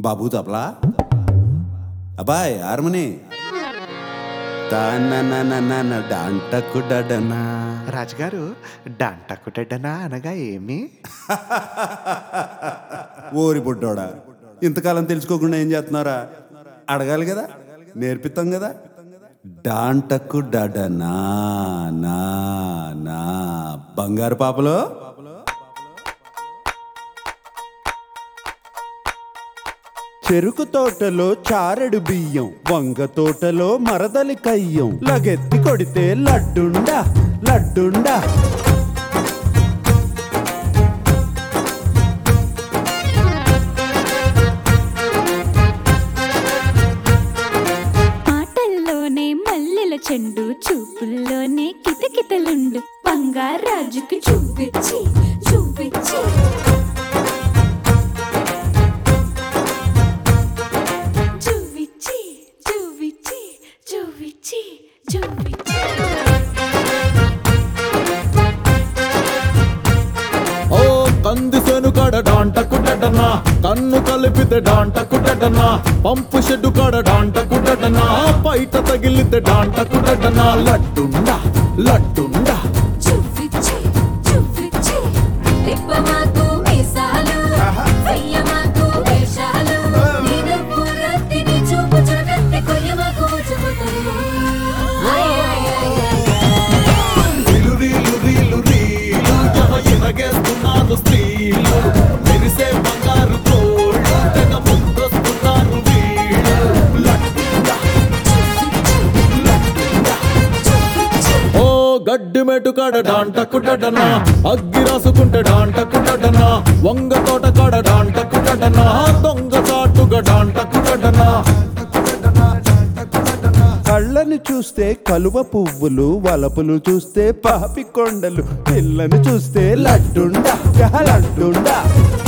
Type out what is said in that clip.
బాబు తపలా అబ్బాయ్ హార్మోని తాననననన డాంటకుడడనా రాజుగారు డంటకుటెడ్డనా అనగా ఏమి ఓరి బుడ్డోడా ఇంతకాలం తెలుసుకోకుండా ఏం చేస్తున్నారా అడగాలి కదా నేర్పిస్తాం కదా డాంటకు డడనా నా నా బంగారు పాపలో చెరుకు తోటలో చారెడు బియ్యం వంగ తోటలో మరదలి కయ్యం లగెత్తి కొడితే లడ్డుండా లడ్డుండా ఆటల్లోనే మల్లెల చెండు చూపుల్లోనే కితకితలుండు బంగారాజుకి చూపించి చూపించి చూపించి చూపించి చూపించి చూపించి ఓ కందిసేను కాడ డాంటకుడటనా కన్ను కలిపితే డాంటకుడటనా పంపు షెడ్డు కాడ డాంటకుడటనా బయట తగిలితే డాంటకుడటనా లడ్డుండా లడ్డుండా చూపించి చూపించి తిప్పమాకు మీసాలు వెయ్యమాకు వేషాలు నేను పూరత్తిని చూపు చూడగత్తి కొయ్యమాకు చెబుతాను రీలు రీలు రీలు రీలు జమ ఎరగేస్తున్నారు స్త్రీలు మెరిసే బంగారు తోళ్ళు తెగ ముందొస్తున్నారు వీళ్ళు లడ్డుండా ఓ గడ్డి మెటు కాడ డాంటకుడటనా అగ్గి రాసుకుంటే డాంటకుడటనా వంగ తోట కాడ డాంటకుడటనా దొంగ చాటుగా డాంటకుడటనా కళ్ళని చూస్తే కలువ పువ్వులు వలపులు చూస్తే పాపి కొండలు పిల్లని చూస్తే లడ్డుండా లడ్డుండా